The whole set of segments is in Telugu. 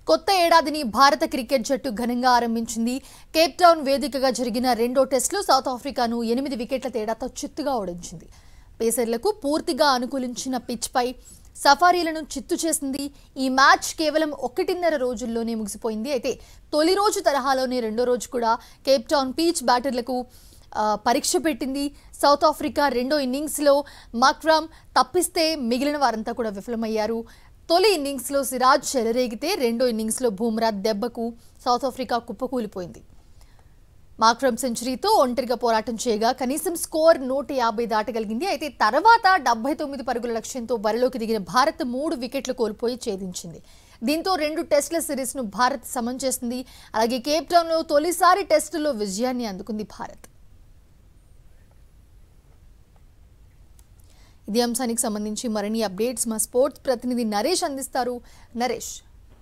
కొత్త ఏడాదిని భారత క్రికెట్ జట్టు ఘనంగా ఆరంభించింది కేప్ టౌన్ వేదికగా జరిగిన రెండో టెస్టులో సౌత్ ఆఫ్రికాను ఎనిమిది వికెట్ల తేడాతో చిత్తుగా ఓడించింది పేసర్లకు పూర్తిగా అనుకూలించిన పిచ్పై సఫారీలను చిత్తు చేసింది ఈ మ్యాచ్ కేవలం ఒకటిన్నర రోజుల్లోనే ముగిసిపోయింది అయితే తొలి రోజు తరహాలోనే రెండో రోజు కూడా కేప్ టౌన్ పీచ్ బ్యాటర్లకు ఆ, పరీక్ష పెట్టింది సౌత్ ఆఫ్రికా రెండో ఇన్నింగ్స్లో మక్రామ్ తప్పిస్తే మిగిలిన వారంతా కూడా విఫలమయ్యారు తొలి ఇన్నింగ్స్లో సిరాజ్ చెలరేగితే రెండో ఇన్నింగ్స్లో బూమ్రా దెబ్బకు సౌత్ ఆఫ్రికా కుప్పకూలిపోయింది మాక్రమ్ సెంచరీతో ఒంటరిగా పోరాటం చేయగా కనీసం స్కోర్ నూట యాభై దాటగలిగింది అయితే తర్వాత డెబ్బై తొమ్మిది పరుగుల లక్ష్యంతో బరిలోకి దిగిన భారత్ మూడు వికెట్లు కోల్పోయి ఛేదించింది దీంతో రెండు టెస్టుల సిరీస్ను భారత్ సమం చేసింది అలాగే కేప్ టౌన్లో తొలిసారి టెస్టులో విజయాన్ని అందుకుంది భారత్ ఇదే అంశానికి సంబంధించి మరిన్ని అప్డేట్స్ మా స్పోర్ట్స్ ప్రతినిధి నరేష్ అందిస్తారు నరేష్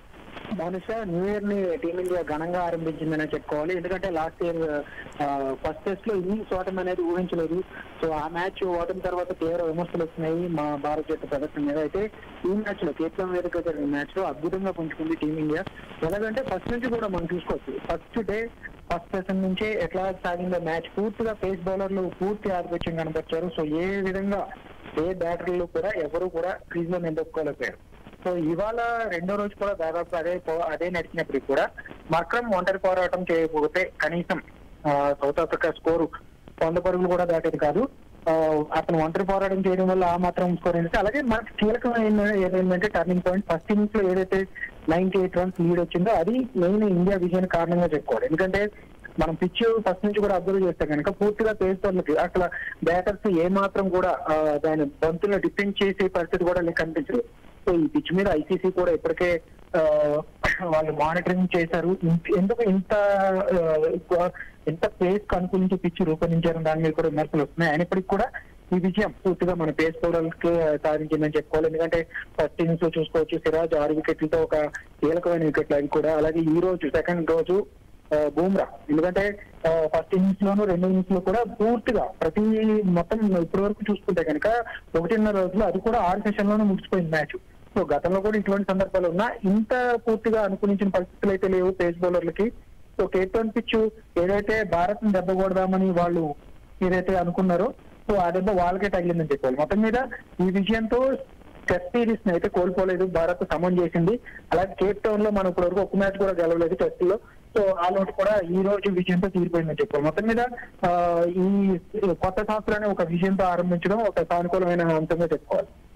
మనుష న్యూ ఇయర్ ని టీమిండియా ఘనంగా ఆరంభించిందనే చెప్పుకోవాలి ఎందుకంటే లాస్ట్ ఇయర్ ఫస్ట్ టెస్ట్ లో ఇన్నింగ్స్ ఓటమి అనేది ఊహించలేదు సో ఆ మ్యాచ్ ఓటమి తర్వాత తీవ్ర విమర్శలు వస్తున్నాయి మా భారత జట్టు ప్రదర్శన మీద అయితే ఈ మ్యాచ్ లో కేప్టౌన్ వేదిక జరిగిన మ్యాచ్ లో అద్భుతంగా పుంజుకుంది టీమిండియా ఎలాగంటే ఫస్ట్ నుంచి కూడా మనం చూసుకోవచ్చు ఫస్ట్ డే ఫస్ట్ సెషన్ నుంచే ఎట్లా సాగిందో మ్యాచ్ పూర్తిగా పేస్ బౌలర్లు పూర్తి ఆధిపత్యం కనపరిచారు సో ఏ విధంగా ఏ బ్యాటర్లు కూడా ఎవరు కూడా క్రీజ్ లో నిలదొక్కోలేకపోయారు సో ఇవాళ రెండో రోజు కూడా దాదాపు అదే పో- అదే నడిచినప్పటికీ కూడా మక్రమ్ ఒంటరి పోరాటం చేయకపోతే కనీసం ఆ, సౌత్ ఆఫ్రికా స్కోరు వంద పరుగులు కూడా దాటేది కాదు ఆ, అతను ఒంటరి పోరాటం చేయడం వల్ల ఆ మాత్రం స్కోర్ అయింది అలాగే మనకి కీలకమైన ఏదైందంటే టర్నింగ్ పాయింట్ ఫస్ట్ ఇన్నింగ్స్ లో ఏదైతే నైన్టీ ఎయిట్ రన్స్ లీడ్ వచ్చిందో అది మెయిన్ ఇండియా విజయానికి కారణంగా చెప్పుకోవాలి ఎందుకంటే మనం పిచ్ ఫస్ట్ నుంచి కూడా అబ్జర్వ్ చేస్తే కనుక పూర్తిగా పేస్తోళ్ళకి అసలు బ్యాటర్స్ ఏ మాత్రం కూడా ఆ, దాని బంతులను డిఫెండ్ చేసే పరిస్థితి కూడా నీకు కనిపించదు సో ఈ పిచ్ మీద ఐసీసీ కూడా ఇప్పటికే ఆ, వాళ్ళు మానిటరింగ్ చేశారు ఇంత- ఎందుకు ఇంత ఆ, ఎక్కువ- ఎంత పేస్ అనుకూలించి పిచ్ రూపొందించారు దాని మీద కూడా విమర్శలు వస్తున్నాయి అయినప్పటికీ కూడా ఈ విజయం పూర్తిగా మన పేస్ బౌలర్కి సాధించిందని చెప్పుకోవాలి ఎందుకంటే ఫస్ట్ ఇన్నింగ్స్ లో చూసుకోవచ్చు సిరాజ్ ఆరు వికెట్లతో ఒక కీలకమైన వికెట్లు అవి కూడా అలాగే ఈ రోజు సెకండ్ రోజు ఆ, బూమ్రా ఎందుకంటే ఫస్ట్ ఇన్నింగ్స్ లోను రెండు ఇన్నింగ్స్ లో కూడా పూర్తిగా ప్రతి మొత్తం ఇప్పటి వరకు చూసుకుంటే కనుక ఒకటిన్నర రోజులు అది కూడా ఆరు సెషన్ లోనే ముగిసిపోయింది మ్యాచ్ సో గతంలో కూడా ఇటువంటి సందర్భాలు ఉన్నా ఇంత పూర్తిగా అనుకూలించిన పరిస్థితులు అయితే లేవు పేస్ బౌలర్లకి సో కేప్టౌన్ పిచ్ ఏదైతే భారత్ ని దెబ్బకూడదామని వాళ్ళు ఏదైతే అనుకున్నారో సో ఆ దెబ్బ వాళ్ళకే తగిలిందని చెప్పాలి మొత్తం మీద ఈ విజయంతో టెస్ట్ సిరీస్ ని అయితే కోల్పోలేదు భారత్ సమం చేసింది అలాగే కేప్ టౌన్ లో మనం ఇప్పటి వరకు ఒక మ్యాచ్ కూడా గెలవలేదు టెస్ట్ లో సో ఆ లోటు కూడా ఈ రోజు విజయంతో తీరిపోయిందని చెప్పాలి మొత్తం మీద ఆ, ఈ కొత్త సంవత్సరాన్ని ఒక విజయంతో ఆరంభించడం ఒక సానుకూలమైన అంశంగా చెప్పుకోవాలి